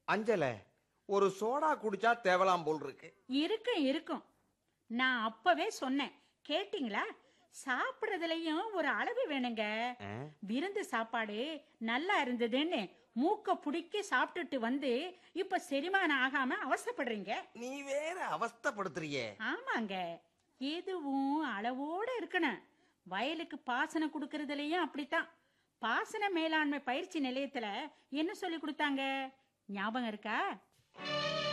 அஞ்சல ஒரு சோடா குடிச்சா தேவலாம் போல் இருக்கு இருக்கும் இருக்கும் நான் அப்பவே சொன்னேன் கேட்டிங்களா சாப்பிடுறதுலயும் ஒரு அளவு வேணுங்க ஆ? விருந்து சாப்பாடு நல்லா இருந்ததுன்னு மூக்க புடிக்க சாப்பிட்டுட்டு வந்து இப்ப செரிமானம் ஆகாம அவசப்படுறீங்க நீ வேற அவஸ்தைப்படுத்துறியே ஆமாங்க எதுவும் அளவோட இருக்கணும் வயலுக்கு பாசனம் கொடுக்கறதுலயும் அப்படித்தான் பாசன மேலாண்மை பயிற்சி நிலையத்துல என்ன சொல்லி கொடுத்தாங்க ஞாபகம் இருக்கா